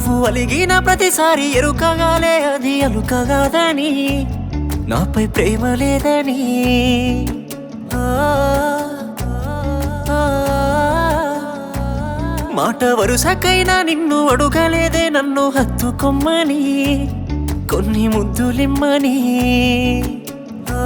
నువ్వు అలిగిన ప్రతిసారి ఎరుకగాలే అది అలుకగాదని నాపై ప్రేమ లేదని ఆ, ఆ, మాట వరుసకైనా నిన్ను అడుగలేదే నన్ను హత్తుకొమ్మని కొన్ని ముద్దులిమ్మని ఆ,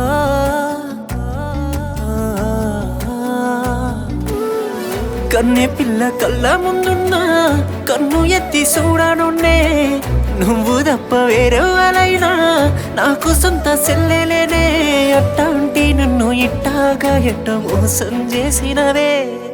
కన్నె పిల్ల కళ్ళ ముందున్నా కన్ను ఎత్తి చూడనున్నే నువ్వు తప్ప వేరెవరైనా నాకు సొంత సెల్లెలేనే అట్టాంటి నన్ను ఇట్టాగా ఎట్ట మోసం చేసినవే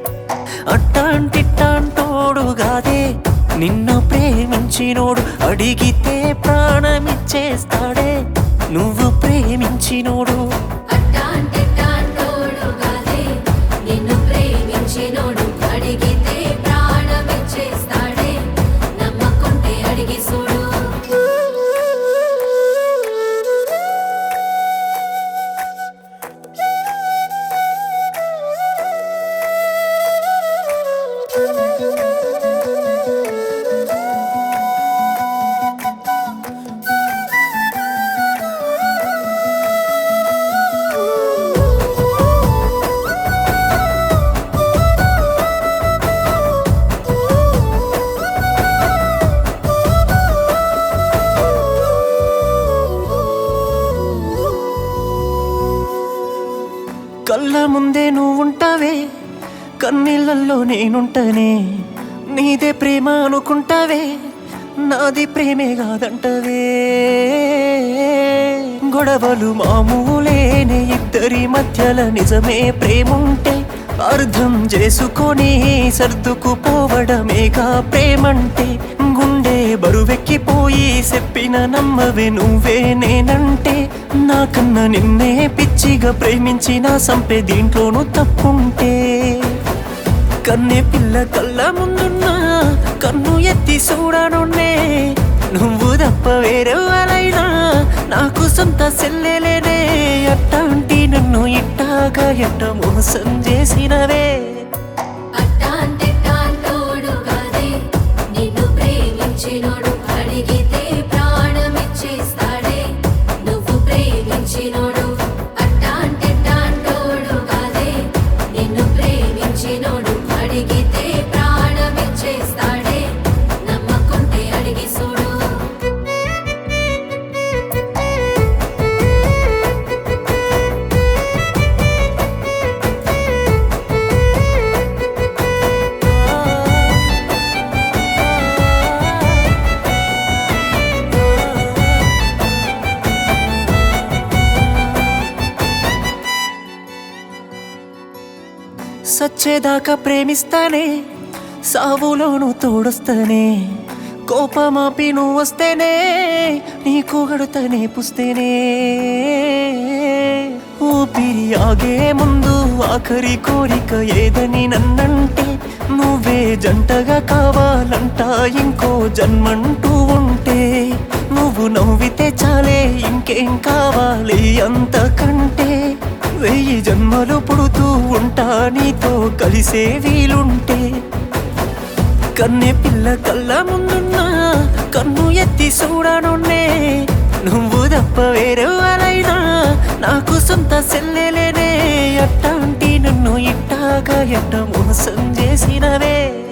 అట్టాంటిట్టాంటోడుగాదే నిన్ను ప్రేమించినోడు అడిగితే ప్రాణమిచ్చేస్తాడే నువ్వు ప్రేమించినోడు అట్టాంటిట్టాంటోడు కాదే నిన్ను ప్రేమించినోడు అడిగితే ప్రాణమిచ్చేస్తాడే నమ్మకుంటే అడిగి చూడు కళ్ళ ముందే నువ్వుంటావే కన్నీళ్ళల్లో నేనుంటనే నీదే ప్రేమ అనుకుంటావే నాది ప్రేమే కాదంటవే గొడవలు మామూలేనే ఇద్దరి మధ్యల నిజమే ప్రేముంటే అర్థం చేసుకొని సర్దుకుపోవడమేగా ప్రేమంటే గుండె బరువెక్కిపోయి చెప్పిన నమ్మవే నువ్వే నేనంటే నాకన్నా నిన్నే పిచ్చిగా ప్రేమించిన సంపే దీంట్లోనూ తప్పుంటే కన్నె పిల్ల కళ్ళ ముందున్నా కన్ను ఎత్తి చూడనున్నే నువ్వు తప్ప వేరెవరైనా నాకు సొంత సెల్లెలేనే అట్టాంటి నన్ను ఇట్టాగా ఎట్ట మోసం చేసినవే అట్టాంటిట్టాంటోడు కాదే నిన్ను ప్రేమించినోడు అడిగితే ప్రాణమిచ్చేస్తాడే నువ్వు ప్రేమించినోడు అట్టాంటిట్టాంటోడు కాదే నిన్ను ప్రేమించినోడు అడిగితే ప్రాణమిచ్చేస్తాడే నమ్మకుంటే అడిగి చూడు సచ్చేదాకా ప్రేమిస్తానే సావులోను తోడొస్తానే కోపమాపి నువ్వు వస్తేనే నీకు గడుతనే పుస్తేనే ఊపిరి ఆగే ముందు ఆఖరి కోరిక ఏదని నన్నంటే నువ్వే జంటగా కావాలంట ఇంకో జన్మంటూ ఉంటే నువ్వు నవ్వితే చాలే ఇంకేం కావాలి అంతకంటే వెయ్యి జన్మలు పుడుతూ ఉంటా నీతో కలిసే వీలుంటే కన్నె పిల్ల కళ్ళ ముందున్నా కన్ను ఎత్తి చూడనున్నే నువ్వు తప్ప వేరెవరైనా నాకు సొంత సెల్లెలేనే అట్టాంటి నన్ను ఇట్టాగా ఎట్ట మోసం చేసినవే